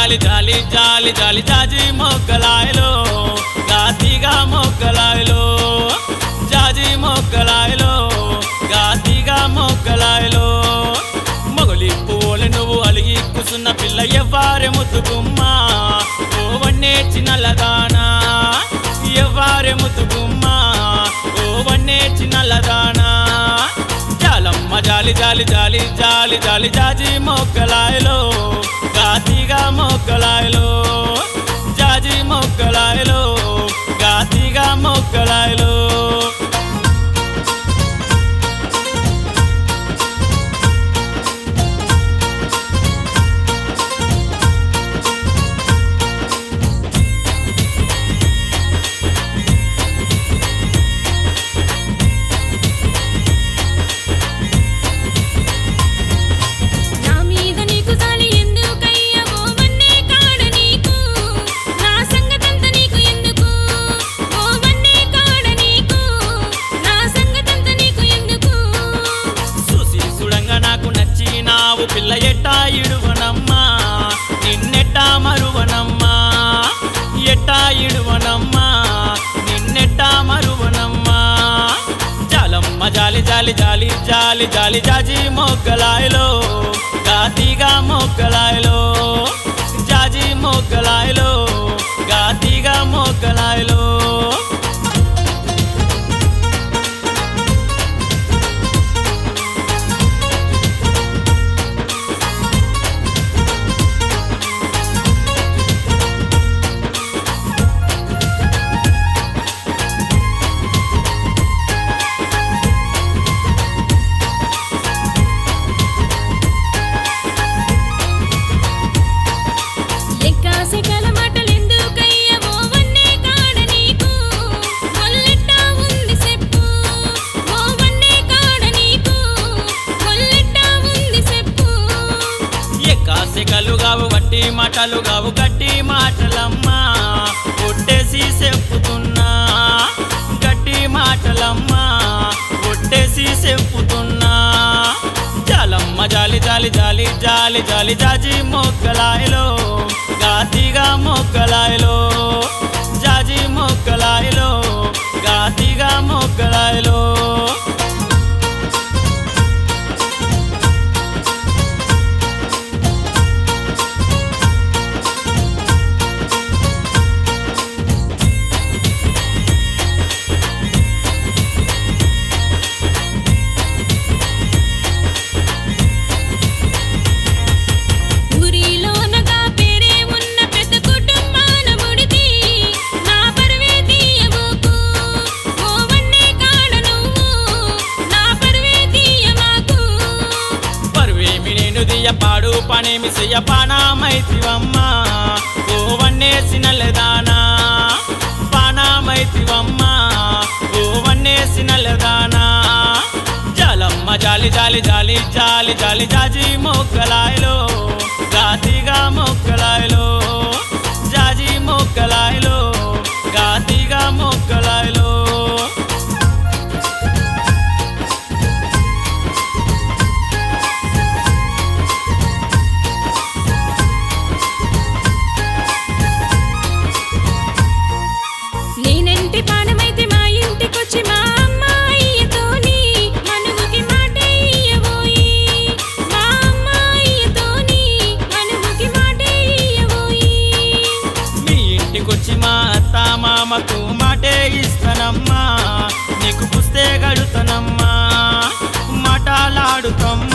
జాలి జాలి జాలి జాలి జాజి మొక్కలాయలో గాతిగా మొక్కలాయలో జాజి మొక్కలాయలో గాతిగా మొక్కలాయలో మొగలి పువ్వులు నువ్వు అలిగి కూసున్న పిల్ల ఎవ్వారె ముద్దుగుమ్మా ఓ వన్నే చిన్నలదానా ఎవ్వారె ముద్దుగుమ్మా ఓ వన్నే చిన్నలదానా జాలమ్మ జాలి జాలి జాలి జాలి జాలి జాజి మొక్కలాయలో గాతిగా మొక్కలాయలో జాజి మొక్కలాయలో గాతిగా మొక్కలాయలో నా మీద నీకు జాలి ఎందుకయ్యా ఓ వన్నే కాడ నీకు నా సంగతంతా నీకు ఎందుకు ఓ వన్నే కాడ నీకు నా సంగతంతా నీకు ఎందుకు చూసి చూడంగా నాకు నచ్చినావు పిల్ల ఎట్టా ఇడువనమ్మా నిన్నెట్టా మరువనమ్మా ఎట్టా ఇడువనమ్మా నిన్నెట్టా మరువనమ్మా జాలమ్మ జాలి జాలి జాలి జాలి జాలి జాజి మొక్కలాయలో గాతిగా మొక్కలాయలో జాజి మొక్కలాయలో గాతిగా మొక్కలాయలో లెక్కాసెకల మాటలెందుకయ్యా ఓ వన్నే కాడ నీకు మొల్లెట్టా ఉంది చెప్పు ఓ వన్నే కాడ నీకు మొల్లెట్టా ఉంది చెప్పు ఎక్కాసెకలు గావు వట్టి మాటలు గావు గట్టి మాటలమ్మా ఒట్టేసి చెప్పుతున్నా గట్టి మాటలమ్మా ఒట్టేసి చెప్పుతున్నా జాలమ్మ జాలి జాలి జాలి జాలి జాలి జాజి మొక్కలాయలో గాతిగా మొక్కలాయలో జాజి మొక్కలాయలో గాతిగా మొక్కలాయలో ఊరిలోనగా పేరే ఉన్న పెద్ద కుటుంబాన ముడితి నా పరువే తీయబోకు ఓ వన్నే కాడ నువ్వు నా పరువే తీయమాకు పరువేమి నేను దియ పాడు పనేమి చెయ్య పానామైతివమ్మా ఓ వన్నేసిన లెదానా పానామైతివమ్మా ఓ వన్నేసిన లెదానా జాలమ్మ జాలి జాలి జాలి జాలి జాలి జాజి మొక్కలాయలో గాతిగా మొక్కలాయలో జాజి మొక్కలాయలో గాతిగా మొక్కలాయలో నేనంటే పానమైతే మా ఇంటికొచ్చి మా అమ్మాయితోని మనువుకి మాట ఇయ్యబోయి మా అమ్మాయితోని మనువుకి మాట ఇయ్యబోయి మీ ఇంటికొచ్చి మా అత్త మామకు మాటే ఇస్తానమ్మా నీకు పుస్తే గడుతానమ్మా మాటలాడుతమ్మా